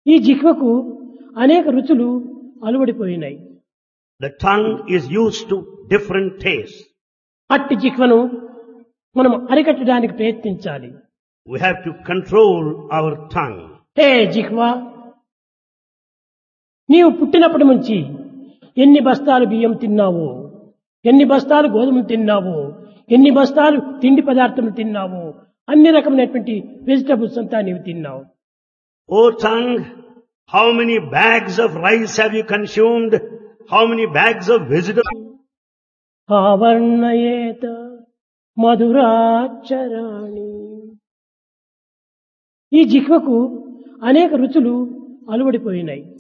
ఈ జిహ్వకు అనేక రుచులు అలువడిపోయినాయి The tongue is used to different tastes. అట్టి జిహ్వను మనం అరికట్టడానికి ప్రయత్నించాలి We have to control our tongue. హే జిహ్వా నీవు పుట్టినప్పటి నుంచి ఎన్ని బస్తాలు బియ్యం తిన్నావో ఎన్ని బస్తాలు గోధుమలు తిన్నావో ఎన్ని బస్తాలు తిండి పదార్థములు తిన్నావో అన్ని రకమైనటువంటి వెజిటబుల్స్ అంతా నీవు తిన్నావు O tongue, how many bags of rice have you consumed? How many bags of vegetables? ఆవర్ణయేత మధురాచరాణి ఈ జిహ్వకు అనేక రుచులు అలువడిపోయినాయి